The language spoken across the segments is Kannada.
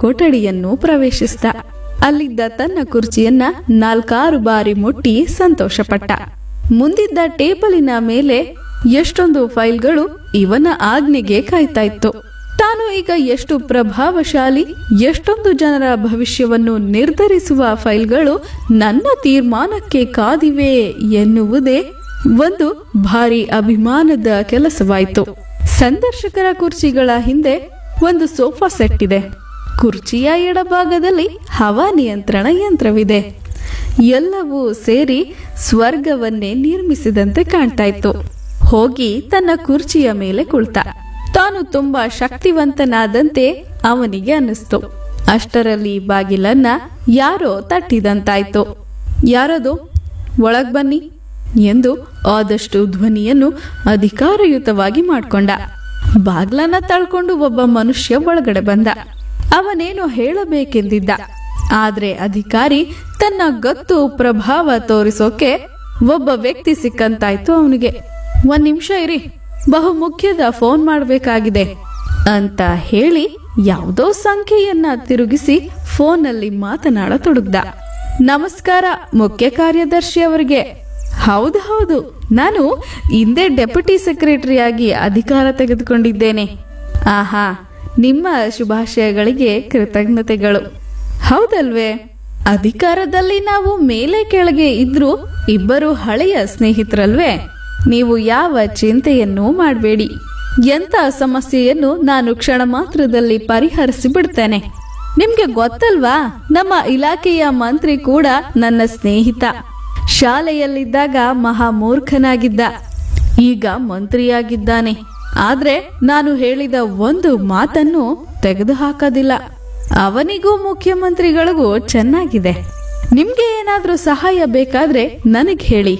ಕೊಠಡಿಯನ್ನು ಪ್ರವೇಶಿಸಿದ ಅಲ್ಲಿದ್ದ ತನ್ನ ಕುರ್ಚಿಯನ್ನ ನಾಲ್ಕಾರು ಬಾರಿ ಮುಟ್ಟಿ ಸಂತೋಷಪಟ್ಟ ಮುಂದಿದ್ದ ಟೇಬಲಿನ ಮೇಲೆ ಎಷ್ಟೊಂದು ಫೈಲ್ಗಳು ಇವನ ಆಜ್ಞೆಗೆ ಕಾಯ್ತಾ ಇತ್ತು ತಾನು ಈಗ ಎಷ್ಟು ಪ್ರಭಾವಶಾಲಿ ಎಷ್ಟೊಂದು ಜನರ ಭವಿಷ್ಯವನ್ನು ನಿರ್ಧರಿಸುವ ಫೈಲ್ಗಳು ನನ್ನ ತೀರ್ಮಾನಕ್ಕೆ ಕಾದಿವೆ ಎನ್ನುವುದೇ ಒಂದು ಭಾರಿ ಅಭಿಮಾನದ ಕೆಲಸವಾಯಿತು ಸಂದರ್ಶಕರ ಕುರ್ಚಿಗಳ ಹಿಂದೆ ಒಂದು ಸೋಫಾ ಸೆಟ್ ಇದೆ ಕುರ್ಚಿಯ ಎಡಭಾಗದಲ್ಲಿ ಹವಾ ನಿಯಂತ್ರಣ ಯಂತ್ರವಿದೆ ಎಲ್ಲವೂ ಸೇರಿ ಸ್ವರ್ಗವನ್ನೇ ನಿರ್ಮಿಸಿದಂತೆ ಕಾಣ್ತಾ ಇತ್ತು ಹೋಗಿ ತನ್ನ ಕುರ್ಚಿಯ ಮೇಲೆ ಕುಳಿತ ತಾನು ತುಂಬಾ ಶಕ್ತಿವಂತನಾದಂತೆ ಅವನಿಗೆ ಅನ್ನಿಸ್ತು ಅಷ್ಟರಲ್ಲಿ ಬಾಗಿಲನ್ನ ಯಾರೋ ತಟ್ಟಿದಂತಾಯ್ತು ಯಾರದು ಒಳಗ್ ಬನ್ನಿ ಎಂದು ಆದಷ್ಟು ಧ್ವನಿಯನ್ನು ಅಧಿಕಾರಯುತವಾಗಿ ಮಾಡ್ಕೊಂಡ ಬಾಗ್ಲನ್ನ ತಳ್ಕೊಂಡು ಒಬ್ಬ ಮನುಷ್ಯ ಒಳಗಡೆ ಬಂದ ಅವನೇನೋ ಹೇಳಬೇಕೆಂದಿದ್ದ ಆದ್ರೆ ಅಧಿಕಾರಿ ತನ್ನ ಗತ್ತು ಪ್ರಭಾವ ತೋರಿಸೋಕೆ ಒಬ್ಬ ವ್ಯಕ್ತಿ ಸಿಕ್ಕಂತಾಯ್ತು ಅವನಿಗೆ ಒಂದ್ ನಿಮಿಷ ಇರಿ ಬಹು ಮುಖ್ಯದ ಫೋನ್ ಮಾಡಬೇಕಾಗಿದೆ ಅಂತ ಹೇಳಿ ಯಾವುದೋ ಸಂಖ್ಯೆಯನ್ನ ತಿರುಗಿಸಿ ಫೋನಲ್ಲಿ ಮಾತನಾಡತೊಡಗ್ದ ನಮಸ್ಕಾರ ಮುಖ್ಯ ಕಾರ್ಯದರ್ಶಿ ಅವರಿಗೆ ಹೌದು ಹೌದು ನಾನು ಹಿಂದೆ ಡೆಪ್ಯೂಟಿ ಸೆಕ್ರೆಟರಿಯಾಗಿ ಅಧಿಕಾರ ತೆಗೆದುಕೊಂಡಿದ್ದೇನೆ ಆಹಾ ನಿಮ್ಮ ಶುಭಾಶಯಗಳಿಗೆ ಕೃತಜ್ಞತೆಗಳು ಹೌದಲ್ವೇ ಅಧಿಕಾರದಲ್ಲಿ ನಾವು ಮೇಲೆ ಕೆಳಗೆ ಇದ್ರೂ ಇಬ್ಬರು ಹಳೆಯ ಸ್ನೇಹಿತರಲ್ವೇ ನೀವು ಯಾವ ಚಿಂತೆಯನ್ನೂ ಮಾಡಬೇಡಿ ಎಂತ ಸಮಸ್ಯೆಯನ್ನು ನಾನು ಕ್ಷಣ ಮಾತ್ರದಲ್ಲಿ ಪರಿಹರಿಸಿ ಬಿಡ್ತೇನೆ ನಿಮ್ಗೆ ಗೊತ್ತಲ್ವಾ ನಮ್ಮ ಇಲಾಖೆಯ ಮಂತ್ರಿ ಕೂಡ ನನ್ನ ಸ್ನೇಹಿತ ಶಾಲೆಯಲ್ಲಿದ್ದಾಗ ಮಹಾ ಮೂರ್ಖನಾಗಿದ್ದ ಈಗ ಮಂತ್ರಿಯಾಗಿದ್ದಾನೆ ಆದ್ರೆ ನಾನು ಹೇಳಿದ ಒಂದು ಮಾತನ್ನು ತೆಗೆದುಹಾಕೋದಿಲ್ಲ ಅವನಿಗೂ ಮುಖ್ಯಮಂತ್ರಿಗಳಿಗೂ ಚೆನ್ನಾಗಿದೆ ನಿಮ್ಗೆ ಏನಾದ್ರೂ ಸಹಾಯ ಬೇಕಾದ್ರೆ ನನಗೆ ಹೇಳಿ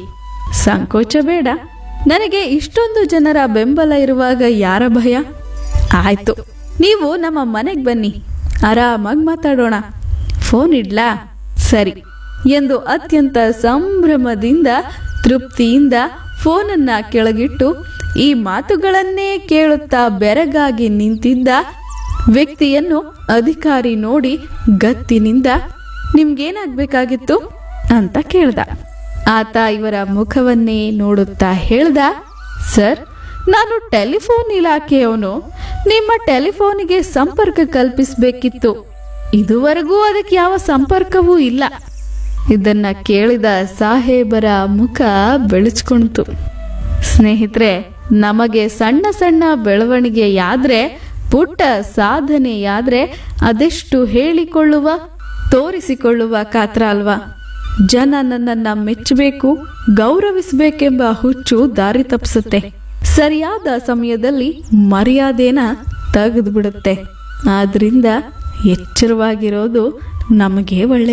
ಸಂಕೋಚ ಬೇಡ ನನಗೆ ಇಷ್ಟೊಂದು ಜನರ ಬೆಂಬಲ ಇರುವಾಗ ಯಾರ ಭಯ ಆಯ್ತು ನೀವು ನಮ್ಮ ಮನೆಗೆ ಬನ್ನಿ ಆರಾಮಾಗಿ ಮಾತಾಡೋಣ ಫೋನ್ ಇಡ್ಲಾ ಸರಿ ಎಂದು ಅತ್ಯಂತ ಸಂಭ್ರಮದಿಂದ ತೃಪ್ತಿಯಿಂದ ಫೋನನ್ನ ಕೆಳಗಿಟ್ಟು ಈ ಮಾತುಗಳನ್ನೇ ಕೇಳುತ್ತಾ ಬೆರಗಾಗಿ ನಿಂತಿದ್ದ ವ್ಯಕ್ತಿಯನ್ನು ಅಧಿಕಾರಿ ನೋಡಿ ಗತ್ತಿನಿಂದ ನಿಮ್ಗೇನಾಗ್ಬೇಕಾಗಿತ್ತು ಅಂತ ಕೇಳ್ದ ಆತ ಇವರ ಮುಖವನ್ನೇ ನೋಡುತ್ತಾ ಹೇಳ್ದ ಸರ್ ನಾನು ಟೆಲಿಫೋನ್ ಇಲಾಖೆಯವನು ನಿಮ್ಮ ಟೆಲಿಫೋನಿಗೆ ಸಂಪರ್ಕ ಕಲ್ಪಿಸಬೇಕಿತ್ತು ಇದುವರೆಗೂ ಅದಕ್ಕೆ ಯಾವ ಸಂಪರ್ಕವೂ ಇಲ್ಲ ಇದನ್ನ ಕೇಳಿದ ಸಾಹೇಬರ ಮುಖ ಬೆಳಚ್ಕೊಳ್ತು ಸ್ನೇಹಿತರೆ ನಮಗೆ ಸಣ್ಣ ಸಣ್ಣ ಬೆಳವಣಿಗೆಯಾದ್ರೆ ಪುಟ್ಟ ಸಾಧನೆಯಾದ್ರೆ ಅದೆಷ್ಟು ಹೇಳಿಕೊಳ್ಳುವ ತೋರಿಸಿಕೊಳ್ಳುವ ಕಾತ್ರ ಅಲ್ವಾ ಜನ ನನ್ನನ್ನ ಮೆಚ್ಚಬೇಕು ಗೌರವಿಸಬೇಕೆಂಬ ಹುಚ್ಚು ದಾರಿ ತಪ್ಪಿಸುತ್ತೆ ಸರಿಯಾದ ಸಮಯದಲ್ಲಿ ಮರ್ಯಾದೆನ ತೆಗೆದು ಬಿಡುತ್ತೆ ಆದ್ರಿಂದ ಎಚ್ಚರವಾಗಿರೋದು ನಮಗೆ ಒಳ್ಳೆ